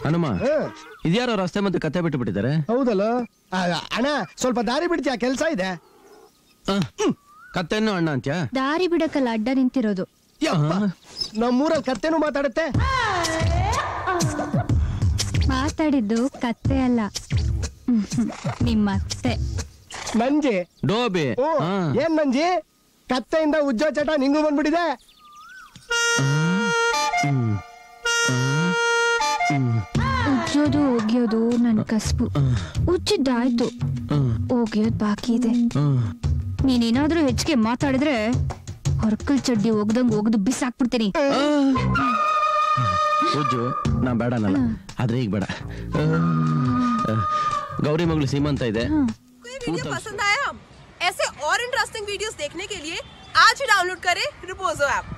ಹನುಮ ಹ, ಇದ್ಯಾರೋ ರಸ್ತೆ ಮತ್ತೆ ಕತೆ ಬಿಟ್ಟು ಬಿಟ್ಟಿದ್ದಾರೆ ಹೌದಲ್ಲ ಆ, ಅಣ್ಣ ಸ್ವಲ್ಪ ದಾರಿ ಬಿಡ್ತೀಯ ಕೆಲ್ಸ ಇದೆ ಕತ್ತೆನ್ನು ಅಣ್ಣ ಅಂತ್ಯಾ ದಾರಿ ಬಿಡಕ್ಕಲ್ಲ ಅಡ್ಡ ನಿಂತಿರೋದು ಯಪ್ಪ, ನಮ್ಮೂರಲ್ಲಿ ಕತ್ತೆನೂ ಮಾತಾಡುತ್ತೆ ಮಾತಾಡಿದ್ದು ಕತ್ತೆ ಅಲ್ಲ ಹ್ಮ್, ಹ್ಮ್. ನಿಮ್ಮ ಅತ್ತೆ ನಂಜಿ ಡೋಬಿ ಓ ಹಾ. ಏನ್ ನಂಜಿ ಕತ್ತೆಯಿಂದ ಉಜ್ಜೋ ಚಟ ನಿಂಗೂ ಬಂದ್ಬಿಟ್ಟಿದೆ ಉಜ್ಜೋದು ಒಗ್ಯೋದು ನನ್ ಕಸ್ಬು ಉಜ್ಜಿದ್ದಾಯ್ತು ಒಗ್ಯೋದ್ ಬಾಕಿ ಇದೆ ಹ್ಮ್. ನೀನೇನಾದ್ರೂ ಹೆಚ್ಚಿಗೆ ಮಾತಾಡಿದ್ರೆ ಹೊರ್ಕಲ್ ಚಡ್ಡಿ ಒಗ್ದಂಗ್ ಒಗ್ದು ಬಿಸಾಕ್ಬಿಡ್ತೀನಿ ಉಜ್ಜು ನಾ ಬೇಡ ಅನ್ನಲ್ಲ ಆದ್ರೆ ಈಗ ಬೇಡ ಆ, ಗೌರಿ ಮಗಳು ಸೀಮಂತ ಇದೆ आपको ये वीडियो पसंद आया ऐसे और इंटरेस्टिंग वीडियोस देखने के लिए आज ही डाउनलोड करें रिपोजो ऐप